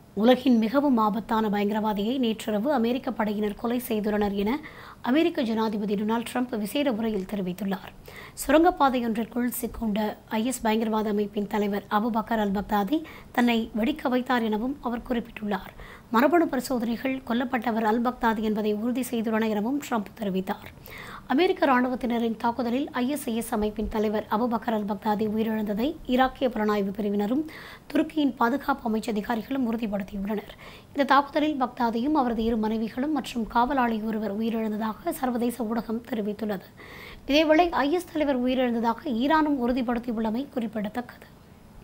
உலகின் மிகவும் ஆபத்தான பயங்கரவாதியை நேற்றிரவு அமெரிக்க படையினர் கொலை செய்துள்ளனர் என அமெரிக்க ஜனாதிபதி டொனால்ட் ட்ரம்ப் விசேட உரையில் தெரிவித்துள்ளார் சுரங்கப்பாதையொன்றிற்குள் சிக்கொண்ட ஐஎஸ் பயங்கரவாத அமைப்பின் தலைவர் அபு பக்கர் அல் பக்தாதி தன்னை வெடிக்க வைத்தார் எனவும் அவர் குறிப்பிட்டுள்ளார் மரபணு பரிசோதனைகள் கொல்லப்பட்டவர் அல் பக்தாதி என்பதை உறுதி செய்துள்ளன எனவும் ட்ரம்ப் தெரிவித்தார் அமெரிக்க இராணுவத்தினரின் தாக்குதலில் ஐஎஸ்ஐஎஸ் அமைப்பின் தலைவர் அபு பக்கர் அல் பக்தாதி உயிரிழந்ததை ஈராக்கிய புலனாய்வு பிரிவினரும் துருக்கியின் பாதுகாப்பு அமைச்சு அதிகாரிகளும் உறுதிப்படுத்தியுள்ளனர் இந்த தாக்குதலில் பக்தாதியும் அவரது இரு மனைவிகளும் மற்றும் காவலாளி ஒருவர் உயிரிழந்ததாக சர்வதேச ஊடகம் தெரிவித்துள்ளது இதேவேளை ஐஎஸ் தலைவர் உயிரிழந்ததாக ஈரானும் உறுதிப்படுத்தியுள்ளமை குறிப்பிடத்தக்கது